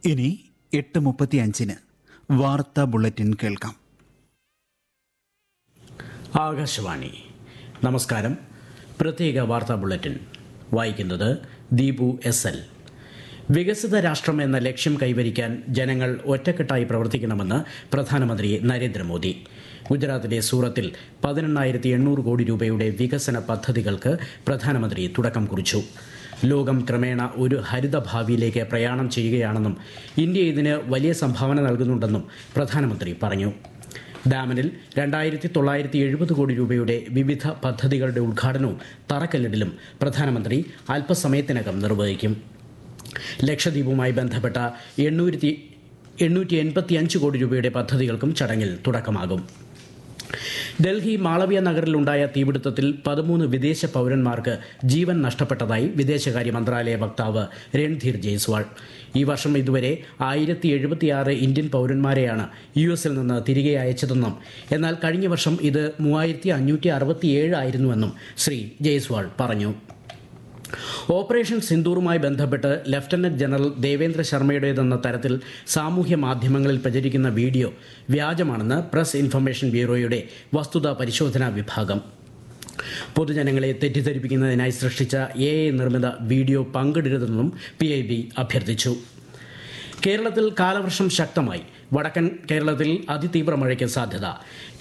ഇനി എട്ട് മുപ്പത്തിയഞ്ചിന് വാർത്താ ബുള്ളറ്റിൻ കേൾക്കാം ആകാശവാണി നമസ്കാരം പ്രത്യേക വാർത്താ ബുള്ളറ്റിൻ വായിക്കുന്നത് ദീപു എസ് എൽ വികസിത രാഷ്ട്രം എന്ന ലക്ഷ്യം കൈവരിക്കാൻ ജനങ്ങൾ ഒറ്റക്കെട്ടായി പ്രവർത്തിക്കണമെന്ന് പ്രധാനമന്ത്രി നരേന്ദ്രമോദി ഗുജറാത്തിലെ സൂറത്തിൽ പതിനെണ്ണായിരത്തി എണ്ണൂറ് കോടി രൂപയുടെ വികസന പദ്ധതികൾക്ക് പ്രധാനമന്ത്രി തുടക്കം കുറിച്ചു ലോകം ക്രമേണ ഒരു ഹരിത ഭാവിയിലേക്ക് പ്രയാണം ചെയ്യുകയാണെന്നും ഇന്ത്യ ഇതിന് വലിയ സംഭാവന നൽകുന്നുണ്ടെന്നും പ്രധാനമന്ത്രി പറഞ്ഞു ഡാമനിൽ രണ്ടായിരത്തി തൊള്ളായിരത്തി എഴുപത് കോടി രൂപയുടെ വിവിധ പദ്ധതികളുടെ ഉദ്ഘാടനവും തറക്കല്ലിടലും പ്രധാനമന്ത്രി അല്പസമയത്തിനകം നിർവഹിക്കും ലക്ഷദ്വീപുമായി ബന്ധപ്പെട്ട എണ്ണൂറ്റി എണ്ണൂറ്റി എൺപത്തി അഞ്ച് കോടി രൂപയുടെ പദ്ധതികൾക്കും ചടങ്ങിൽ തുടക്കമാകും ഡൽഹി മാളവ്യ നഗറിലുണ്ടായ തീപിടുത്തത്തിൽ പതിമൂന്ന് വിദേശ പൗരന്മാർക്ക് ജീവൻ നഷ്ടപ്പെട്ടതായി വിദേശകാര്യ മന്ത്രാലയ വക്താവ് രൺധീർ ജയ്സ്വാൾ ഈ വർഷം ഇതുവരെ ആയിരത്തി എഴുപത്തിയാറ് ഇന്ത്യൻ പൗരന്മാരെയാണ് യു എസിൽ നിന്ന് തിരികെ അയച്ചതെന്നും എന്നാൽ കഴിഞ്ഞ വർഷം ഇത് മൂവായിരത്തി അഞ്ഞൂറ്റി അറുപത്തിയേഴ് ആയിരുന്നുവെന്നും ശ്രീ ജയ്സ്വാൾ പറഞ്ഞു ഓപ്പറേഷൻ സിന്ദൂറുമായി ബന്ധപ്പെട്ട് ലഫ്റ്റനന്റ് ജനറൽ ദേവേന്ദ്ര ശർമ്മയുടേതെന്ന തരത്തിൽ സാമൂഹ്യ മാധ്യമങ്ങളിൽ പ്രചരിക്കുന്ന വീഡിയോ വ്യാജമാണെന്ന് പ്രസ് ഇൻഫർമേഷൻ ബ്യൂറോയുടെ വസ്തുതാ പരിശോധനാ വിഭാഗം പൊതുജനങ്ങളെ തെറ്റിദ്ധരിപ്പിക്കുന്നതിനായി സൃഷ്ടിച്ച എ നിർമ്മിത വീഡിയോ പങ്കിടരുതെന്നും പി ഐ ബി അഭ്യർത്ഥിച്ചു കേരളത്തിൽ കാലവർഷം ശക്തമായി വടക്കൻ കേരളത്തിൽ അതിതീവ്ര മഴയ്ക്ക് സാധ്യത